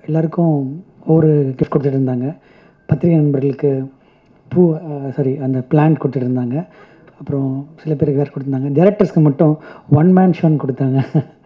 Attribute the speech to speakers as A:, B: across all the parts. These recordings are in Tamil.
A: எல்லாருக்கும் ஒவ்வொரு கிஃப்ட் கொடுத்துட்டு இருந்தாங்க பத்திரிகை நண்பர்களுக்கு பூ சாரி அந்த பிளான்ட் கொடுத்துட்டு இருந்தாங்க அப்புறம் சில பேருக்கு வேறு கொடுத்துருந்தாங்க டேரக்டர்ஸ்க்கு மட்டும் ஒன் மேன் ஷோன்னு கொடுத்தாங்க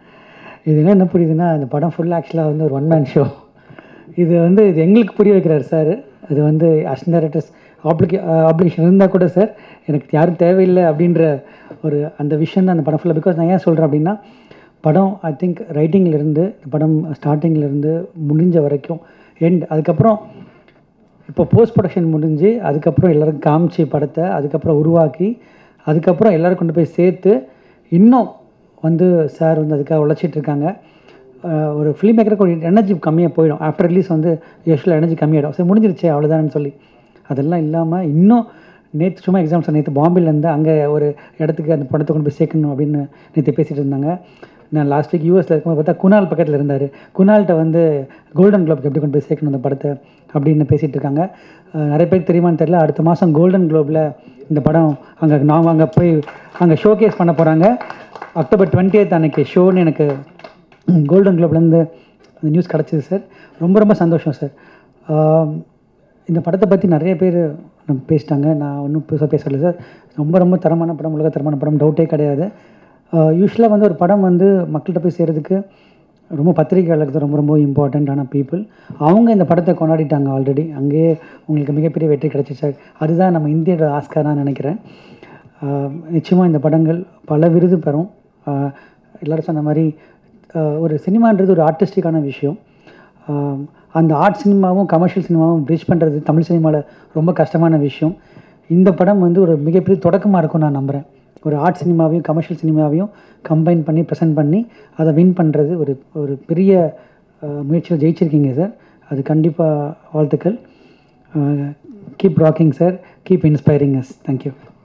A: இது என்ன என்ன புரியுதுன்னா அந்த படம் ஃபுல் ஆக்சுவலாக வந்து ஒரு ஒன் மேன் ஷோ இது வந்து இது எங்களுக்கு புரிய வைக்கிறார் சார் அது வந்து அசிஸ்டன்ட் டேரக்டர்ஸ் ஆப்ளிகே ஆப்ளிகேஷன் இருந்தால் கூட சார் எனக்கு யாரும் தேவையில்லை அப்படின்ற ஒரு அந்த விஷயம் தான் அந்த படம் ஃபுல்லாக பிகாஸ் நான் ஏன் சொல்கிறேன் அப்படின்னா படம் ஐ திங்க் ரைட்டிங்லேருந்து படம் ஸ்டார்டிங்லேருந்து முடிஞ்ச வரைக்கும் எண்ட் அதுக்கப்புறம் இப்போ போஸ்ட் ப்ரொடக்ஷன் முடிஞ்சு அதுக்கப்புறம் எல்லாரும் காமிச்சு படத்தை அதுக்கப்புறம் உருவாக்கி அதுக்கப்புறம் எல்லாரும் கொண்டு போய் சேர்த்து இன்னும் வந்து சார் வந்து அதுக்காக உழைச்சிட்டு இருக்காங்க அஹ் ஒரு ஃபிலிம் மேக்கருக்கு ஒரு எனர்ஜி கம்மியாக போயிடும் ஆஃப்டர் ரிலீஸ் வந்து யூஸ்வலாக எனர்ஜி கம்மியாயிடும் சரி முடிஞ்சிருச்சே அவ்வளோதானு சொல்லி அதெல்லாம் இல்லாமல் இன்னும் நேற்று சும்மா எக்ஸாம்ஸ் நேற்று பாம்பேலேருந்து அங்கே ஒரு இடத்துக்கு அந்த படத்தை கொண்டு போய் சேர்க்கணும் அப்படின்னு நேற்று பேசிகிட்டு இருந்தாங்க நான் லாஸ்ட் வீக் யூஎஸில் இருக்கும்போது பார்த்தா குணால் பக்கத்தில் இருந்தார் குணால்கிட்ட வந்து கோல்டன் குளோப்க்கு எப்படி கொண்டு போய் சேர்க்கணும் அந்த படத்தை அப்படின்னு பேசிகிட்டு இருக்காங்க அஹ் நிறைய பேருக்கு தெரியுமான்னு தெரியல அடுத்த மாதம் கோல்டன் குளோபில் இந்த படம் அங்கே நான் அங்கே போய் அங்கே ஷோகேஸ் பண்ண போகிறாங்க அக்டோபர் டுவெண்ட்டி அன்னைக்கு ஷோன்னு எனக்கு கோல்டன் குளோப்லேருந்து அந்த நியூஸ் கிடச்சிது சார் ரொம்ப ரொம்ப சந்தோஷம் சார் ஆம், இந்த படத்தை பற்றி நிறைய பேர் நம்ம பேசிட்டாங்க நான் ஒன்றும் புதுசாக பேசல சார் ரொம்ப ரொம்ப தரமான படம் உலக தரமான படம் டவுட்டே கிடையாது யூஸ்வலாக வந்து ஒரு படம் வந்து மக்கள்கிட்ட போய் சேர்கிறதுக்கு ரொம்ப பத்திரிகையாளருக்கு ரொம்ப ரொம்ப இம்பார்ட்டண்ட்டான பீப்புள் அவங்க இந்த படத்தை கொண்டாடிட்டாங்க ஆல்ரெடி அங்கேயே உங்களுக்கு மிகப்பெரிய வெற்றி கிடச்சிச்சு அதுதான் நம்ம இந்தியோட ஆஸ்கார் நான் நினைக்கிறேன் நிச்சயமாக இந்த படங்கள் பல விருது பெறும் ஆஹ் எல்லாரும் சொன்ன மாதிரி ஆஹ் ஒரு சினிமான்றது ஒரு ஆர்டிஸ்டிக்கான விஷயம் ஆஹ் அந்த ஆர்ட் சினிமாவும் கமர்ஷியல் சினிமாவும் பிரிட்ஜ் பண்ணுறது தமிழ் சினிமாவில் ரொம்ப கஷ்டமான விஷயம் இந்த படம் வந்து ஒரு மிகப்பெரிய தொடக்கமாக இருக்கும் நான் நம்புகிறேன் ஒரு ஆர்ட் சினிமாவையும் கமர்ஷியல் சினிமாவையும் கம்பைன் பண்ணி ப்ரெசென்ட் பண்ணி அதை வின் பண்ணுறது ஒரு ஒரு பெரிய ஆஹ் முயற்சியில் ஜெயிச்சிருக்கீங்க சார் அது கண்டிப்பாக வாழ்த்துக்கள் keep rocking sir keep inspiring us thank you